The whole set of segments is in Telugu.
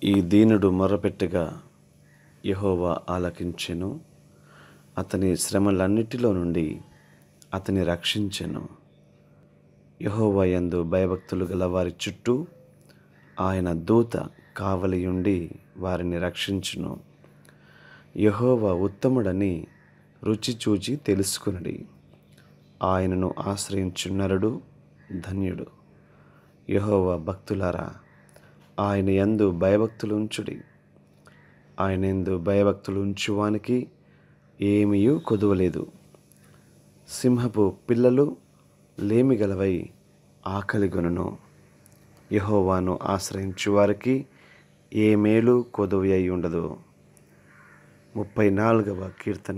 ఈ దీనుడు మొర్రపెట్టగా యెహోవా ఆలకించెను అతని శ్రమలన్నిటిలో నుండి అతని రక్షించెను యెహోవా యందు భయభక్తులు గల వారి చుట్టూ ఆయన దూత కావలియుండి వారిని రక్షించును యెహోవా ఉత్తముడని రుచి చూచి తెలుసుకునడి ఆయనను ఆశ్రయించున్నరుడు ధన్యుడు యెహోవా భక్తులారా ఆయన యందు భయభక్తులు ఉంచుడి ఆయన యందు భయభక్తులు ఉంచువానికి ఏమీ కొదువలేదు సింహపు పిల్లలు లేమిగలవై ఆకలిగొనును యెహోవాను ఆశ్రయించు వారికి ఏ మేలు కొదువు అయి ఉండదు ముప్పై నాలుగవ కీర్తన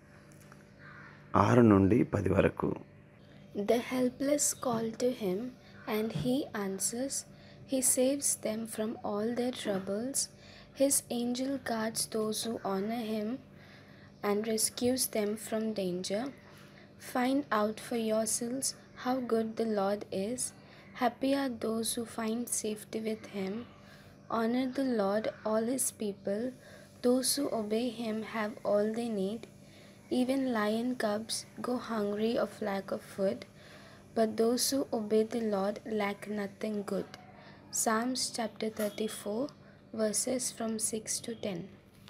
ఆరు నుండి పది వరకు The helpless call to him, and he answers. He saves them from all their troubles. His angel guards those who honor him and rescues them from danger. Find out for yourselves how good the Lord is. Happy are those who find safety with him. Honor the Lord, all his people. Those who obey him have all they need. Even lion cubs go hungry of lack of food, but those who obey the Lord lack nothing good. Psalms chapter 34, verses from 6 to 10.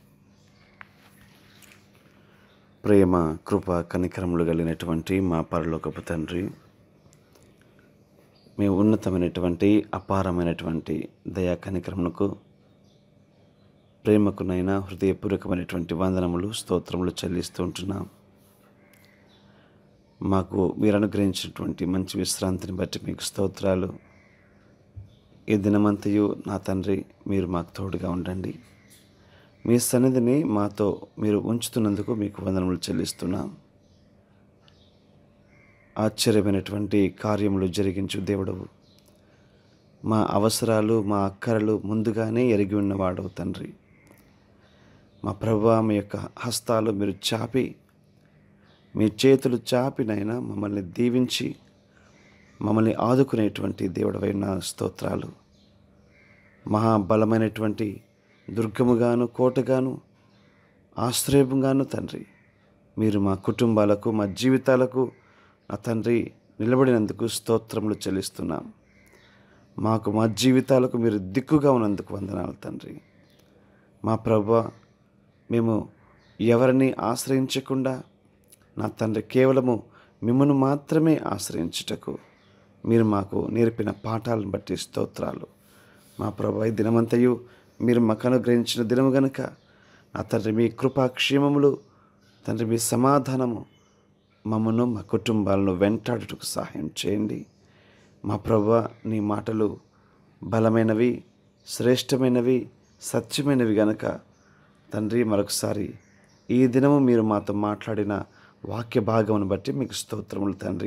ప్రేమ కృప కనికరములు కలిగినటువంటి మా పరలోకపు తండ్రి మీ ఉన్నతమైనటువంటి అపారమైనటువంటి దయా కనికరములకు ప్రేమకునైనా హృదయపూర్వకమైనటువంటి వందనములు స్తోత్రములు చెల్లిస్తూ ఉంటున్నాం మాకు మీరు అనుగ్రహించినటువంటి మంచి విశ్రాంతిని బట్టి మీకు స్తోత్రాలు ఈ దినమంతయు నా తండ్రి మీరు మాకు తోడుగా ఉండండి మీ సన్నిధిని మాతో మీరు ఉంచుతున్నందుకు మీకు వందనములు చెల్లిస్తున్నాం ఆశ్చర్యమైనటువంటి కార్యములు జరిగించు దేవుడవు మా అవసరాలు మా అక్కరలు ముందుగానే ఎరిగి ఉన్నవాడవు తండ్రి మా ప్రభు మీ యొక్క హస్తాలు మీరు చాపి మీ చేతులు చాపినైనా మమ్మల్ని దీవించి మమ్మల్ని ఆదుకునేటువంటి దేవుడవైన స్తోత్రాలు మహాబలమైనటువంటి దుర్గముగాను కోటగాను ఆశ్రయముగాను తండ్రి మీరు మా కుటుంబాలకు మా జీవితాలకు నా తండ్రి నిలబడినందుకు స్తోత్రములు చెల్లిస్తున్నాం మాకు మా జీవితాలకు మీరు దిక్కుగా ఉన్నందుకు వందనాలు తండ్రి మా ప్రభు మేము ఎవరిని ఆశ్రయించకుండా నా తండ్రి కేవలము మిమ్మను మాత్రమే ఆశ్రయించుటకు మీరు మాకు నేర్పిన పాఠాలను బట్టి స్తోత్రాలు మా ప్రభు ఈ దినమంతయు మీరు మాకు అనుగ్రహించిన దినము గనుక నా తండ్రి మీ కృపాక్షేమములు తండ్రి మీ సమాధానము మమ్మను మా కుటుంబాలను వెంటాడుటకు సహాయం చేయండి మా ప్రభు నీ మాటలు బలమైనవి శ్రేష్టమైనవి సత్యమైనవి గనక తండ్రి మరొకసారి ఈ దినము మీరు మాతో మాట్లాడిన వాక్య భాగమును బట్టి మీకు స్తోత్రములు తండ్రి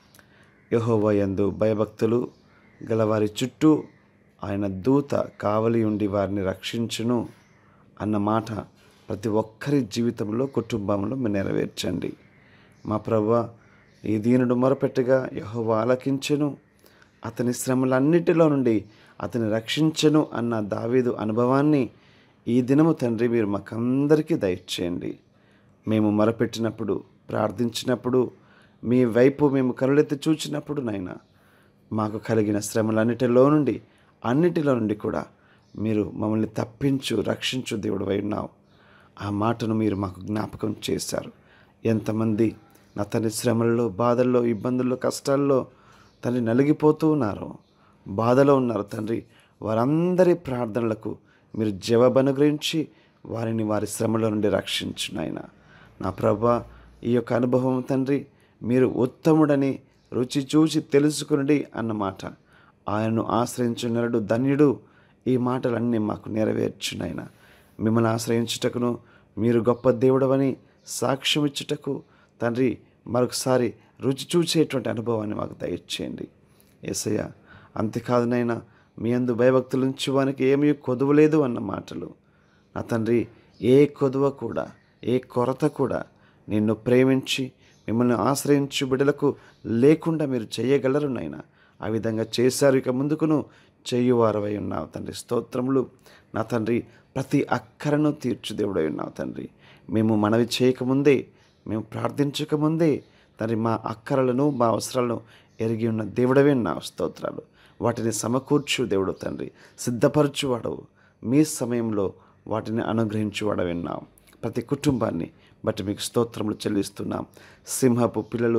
యహోవా యందు భయభక్తులు గలవారి చుట్టూ ఆయన దూత కావలి ఉండి వారిని రక్షించును అన్న మాట ప్రతి ఒక్కరి జీవితంలో కుటుంబంలో మీరు నెరవేర్చండి మా ప్రభు ఈ దీనుడు మొరపెట్టగా యహోవా ఆలకించెను అతని శ్రమలన్నిటిలో నుండి అతని రక్షించెను అన్న దావీదు అనుభవాన్ని ఈ దినము తండ్రి మీరు మాకందరికీ దయచేయండి మేము మొరపెట్టినప్పుడు ప్రార్థించినప్పుడు మీ వైపు మేము కరులెత్తి చూచినప్పుడు నైనా మాకు కలిగిన శ్రమలన్నిటిలో నుండి అన్నిటిలో నుండి కూడా మీరు మమ్మల్ని తప్పించు రక్షించు దేవుడు ఉన్నావు ఆ మాటను మీరు మాకు జ్ఞాపకం చేశారు ఎంతమంది నా తన శ్రమల్లో బాధల్లో ఇబ్బందుల్లో కష్టాల్లో తండ్రి నలిగిపోతూ ఉన్నారో బాధలో ఉన్నారు తండ్రి వారందరి ప్రార్థనలకు మీరు జవాబు అనుగ్రహించి వారిని వారి శ్రమలో నుండి రక్షించు నాయన నా ప్రభా ఈ యొక్క అనుభవం తండ్రి మీరు ఉత్తముడని రుచి చూసి తెలుసుకునడి అన్నమాట ఆయనను ఆశ్రయించున్నాడు ధన్యుడు ఈ మాటలన్నీ మాకు నెరవేర్చునైన మిమ్మల్ని ఆశ్రయించుటకును మీరు గొప్ప దేవుడవని సాక్ష్యం ఇచ్చుటకు తండ్రి మరొకసారి రుచి చూసేటువంటి అనుభవాన్ని మాకు దయచేయండి ఏసయ్య అంతేకాదునైనా మీ అందు భయభక్తులు ఉంచువానికి ఏమీ కొదువలేదు అన్న మాటలు నా తండ్రి ఏ కొదువ కూడా ఏ కొరత కూడా నిన్ను ప్రేమించి మిమ్మల్ని ఆశ్రయించు బిడ్డలకు లేకుండా మీరు చేయగలరు నాయన ఆ విధంగా చేశారు ఇక ముందుకును చేయువారవై ఉన్నావు తండ్రి స్తోత్రములు నా తండ్రి ప్రతి అక్కరను తీర్చు దేవుడై ఉన్నావు తండ్రి మేము మనవి చేయకముందే మేము ప్రార్థించకముందే తండ్రి మా అక్కరలను మా అవసరాలను ఎరిగి ఉన్న దేవుడవే ఉన్నావు స్తోత్రాలు వాటిని సమకూర్చు దేవుడు తండ్రి సిద్ధపరచువాడవు మీ సమయంలో వాటిని అనుగ్రహించువాడవి ఉన్నావు ప్రతి కుటుంబాన్ని బట్టి మీకు స్తోత్రములు చెల్లిస్తున్నాం సింహపు పిల్లలు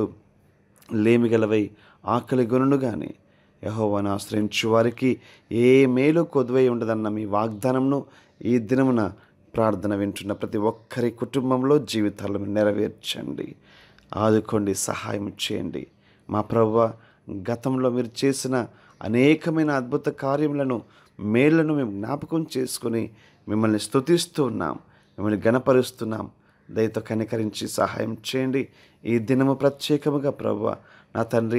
లేమిగలవై ఆకలి గొనును కానీ యహోవాను ఆశ్రయించు వారికి ఏ మేలు కొదువై ఉండదన్న మీ వాగ్దానంను ఈ దినమున ప్రార్థన వింటున్న ప్రతి ఒక్కరి కుటుంబంలో జీవితాలను నెరవేర్చండి ఆదుకోండి సహాయం చేయండి మా ప్రభు గతంలో మీరు చేసిన అనేకమైన అద్భుత కార్యములను మేళ్లను మేము జ్ఞాపకం చేసుకుని మిమ్మల్ని స్తుతిస్తూ ఉన్నాం మిమ్మల్ని గణపరుస్తున్నాం దయతో కనికరించి సహాయం చేయండి ఈ దినము ప్రత్యేకముగా ప్రభు నా తండ్రి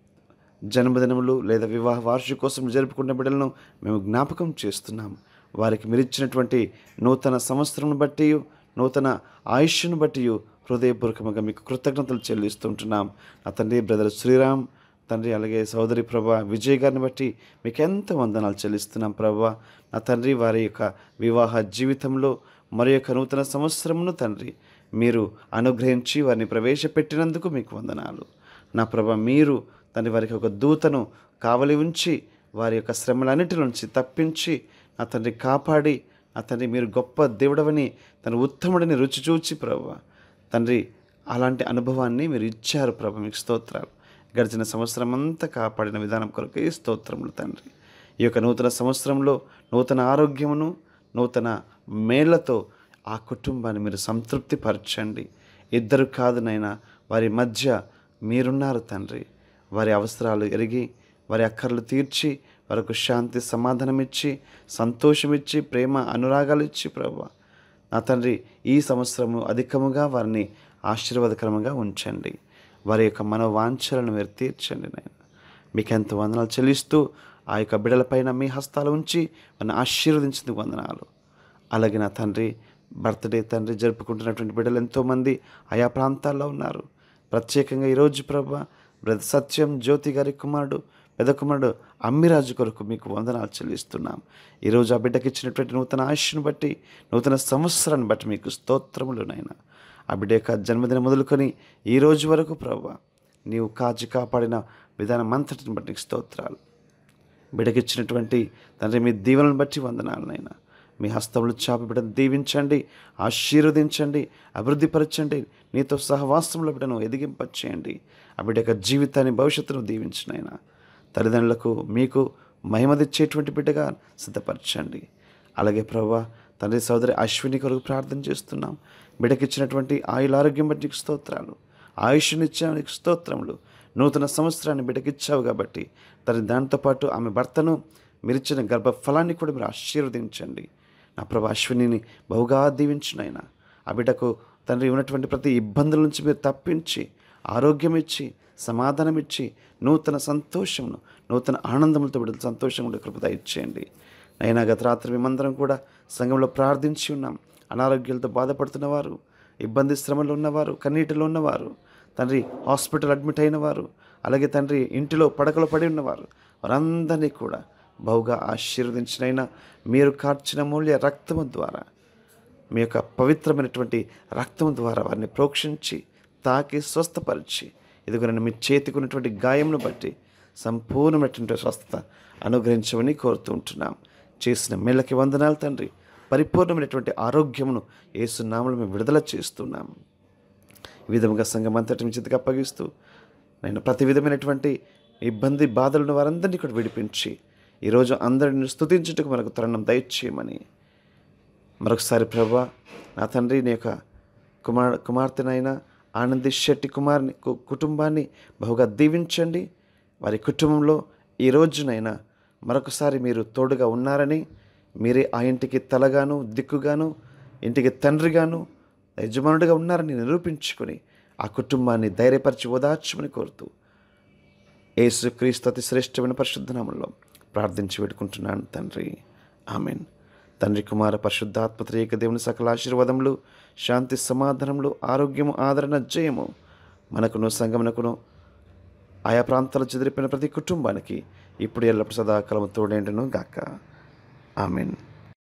జన్మదినములు లేదా వివాహ వార్షికోసం జరుపుకున్న బిడ్డలను మేము జ్ఞాపకం చేస్తున్నాం వారికి మీరు ఇచ్చినటువంటి నూతన సంవత్సరం బట్టి నూతన ఆయుష్ను బట్టి హృదయపూర్వకంగా మీకు కృతజ్ఞతలు చెల్లిస్తుంటున్నాం నా తండ్రి బ్రదర్ శ్రీరామ్ తండ్రి అలాగే సోదరి ప్రభా విజయ్ గారిని బట్టి మీకు ఎంత వందనాలు చెల్లిస్తున్నాం ప్రభా నా తండ్రి వారి యొక్క వివాహ జీవితంలో మరి యొక్క నూతన సంవత్సరమును తండ్రి మీరు అనుగ్రహించి వారిని ప్రవేశపెట్టినందుకు మీకు వందనాలు నా ప్రభ మీరు తండ్రి వారికి ఒక దూతను కావలి ఉంచి వారి యొక్క శ్రమలన్నిటి నుంచి తప్పించి నా తండ్రి కాపాడి నా తండ్రి మీరు గొప్ప దేవుడవని తన ఉత్తముడిని రుచి చూచి ప్రభు తండ్రి అలాంటి అనుభవాన్ని మీరు ఇచ్చారు ప్రభు మీకు స్తోత్రాలు గడిచిన సంవత్సరం అంతా కాపాడిన విధానం కొరకే స్తోత్రములు తండ్రి ఈ యొక్క నూతన సంవత్సరంలో నూతన ఆరోగ్యమును నూతన మేళ్లతో ఆ కుటుంబాన్ని మీరు సంతృప్తి పరచండి ఇద్దరు కాదునైనా వారి మధ్య మీరున్నారు తండ్రి వారి అవసరాలు ఎరిగి వారి అక్కర్లు తీర్చి వారికి శాంతి సమాధానం ఇచ్చి సంతోషం ఇచ్చి ప్రేమ అనురాగాలు ఇచ్చి ప్రభు నా తండ్రి ఈ సంవత్సరము అధికముగా వారిని ఆశీర్వాదకరంగా ఉంచండి వారి యొక్క మనోవాంఛలను మీరు తీర్చండి నాయన మీకు ఎంత వందనాలు చెల్లిస్తూ ఆ యొక్క బిడలపైన మీ హస్తాలు ఉంచి వారిని ఆశీర్వదించేందుకు వందనాలు అలాగే నా తండ్రి బర్త్డే తండ్రి జరుపుకుంటున్నటువంటి బిడ్డలు ఎంతోమంది ఆయా ప్రాంతాల్లో ఉన్నారు ప్రత్యేకంగా ఈరోజు ప్రభ బ్రదర్ సత్యం జ్యోతి గారి కుమారుడు పెద్ద కుమారుడు అమ్మిరాజు కొరకు మీకు వందనాలు చెల్లిస్తున్నాం ఈరోజు ఆ బిడ్డకి ఇచ్చినటువంటి నూతన ఆయుష్ను బట్టి నూతన సంవత్సరాన్ని బట్టి మీకు స్తోత్రములు నాయన ఆ బిడ్డ యొక్క జన్మదినం మొదలుకొని ఈ రోజు వరకు ప్రభు నీవు కాచి కాపాడిన విధానం అంతటిని బట్టి నీకు స్తోత్రాలు బిడకిచ్చినటువంటి తండ్రి మీ దీవెనలను బట్టి వందనాలనైనా మీ హస్తములు చాపి బిడ్డను దీవించండి ఆశీర్వదించండి అభివృద్ధిపరచండి నీతో సహవాసంలో బిడ్డను ఎదిగింపచేయండి ఆ బిడ్డ యొక్క జీవితాన్ని భవిష్యత్తును దీవించినైనా తల్లిదండ్రులకు మీకు మహిమ తెచ్చేటువంటి బిడ్డగా సిద్ధపరచండి అలాగే ప్రభా తండ్రి సోదరి అశ్విని కొరకు ప్రార్థన చేస్తున్నాం బిడ్డకిచ్చినటువంటి ఆయుల ఆరోగ్యం బట్టి నీకు స్తోత్రాలు ఆయుష్నిచ్చిన నీకు స్తోత్రములు నూతన సంవత్సరాన్ని బిడ్డకిచ్చావు కాబట్టి తన దాంతోపాటు ఆమె భర్తను మీరిచ్చిన గర్భఫలాన్ని కూడా మీరు ఆశీర్వదించండి నా ప్రభా అశ్వినిని బహుగా దీవించినైనా ఆ బిడ్డకు తండ్రి ఉన్నటువంటి ప్రతి ఇబ్బందుల నుంచి మీరు తప్పించి ఆరోగ్యం ఇచ్చి సమాధానం ఇచ్చి నూతన సంతోషమును నూతన ఆనందములతో బిడ్డలు సంతోషంగా కృపద ఇచ్చేయండి అయినా గత రాత్రి మేమందరం కూడా సంఘంలో ప్రార్థించి ఉన్నాం అనారోగ్యాలతో బాధపడుతున్న వారు ఇబ్బంది శ్రమలో ఉన్నవారు కన్నీటిలో ఉన్నవారు తండ్రి హాస్పిటల్ అడ్మిట్ అయిన వారు అలాగే తండ్రి ఇంటిలో పడకలో పడి ఉన్నవారు వారందరినీ కూడా బహుగా ఆశీర్వదించినైనా మీరు కార్చిన మూల్య రక్తము ద్వారా మీ యొక్క పవిత్రమైనటువంటి రక్తం ద్వారా వారిని ప్రోక్షించి తాకి స్వస్థపరిచి ఇదిగోనని మీ చేతికి ఉన్నటువంటి గాయమును బట్టి సంపూర్ణమైనటువంటి స్వస్థత అనుగ్రహించమని కోరుతూ ఉంటున్నాం చేసిన మేళ్ళకి వందనాలు తండ్రి పరిపూర్ణమైనటువంటి ఆరోగ్యమును ఏసునామలు మేము విడుదల చేస్తున్నాం ఈ విధముగా సంఘం అంతటి మీ చేతికి అప్పగిస్తూ నేను ప్రతి విధమైనటువంటి ఇబ్బంది బాధలను వారందరినీ కూడా విడిపించి ఈరోజు అందరిని స్తుతించుటకు మనకు తరుణం దయచేయమని మరొకసారి ప్రభా నా తండ్రి నీ యొక్క కుమార్ కుమార్తెనైనా ఆనంది శెట్టి కుమార్ని కు- కుటుంబాన్ని బహుగా దీవించండి వారి కుటుంబంలో ఈ రోజునైనా మరొకసారి మీరు తోడుగా ఉన్నారని మీరే ఆ ఇంటికి తలగాను దిక్కుగాను ఇంటికి తండ్రిగాను యజమానుడిగా ఉన్నారని నిరూపించుకొని ఆ కుటుంబాన్ని ధైర్యపరిచి ఓదార్చమని కోరుతూ యేసుక్రీస్తు అతి శ్రేష్టమైన పరిశుద్ధనామంలో ప్రార్థించి పెట్టుకుంటున్నాను తండ్రి ఆమెన్ తండ్రి కుమార పరిశుద్ధాత్మ త్రియక దేవుని సకల ఆశీర్వాదములు శాంతి సమాధానములు ఆరోగ్యము ఆదరణ జయము మనకును సంగమునకును ఆయా ప్రాంతాలు చెదిరిపోయిన ప్రతి కుటుంబానికి ఇప్పుడు ఎల్లప్పుడు సదాకాలం తోడేండును గాక ఆమెన్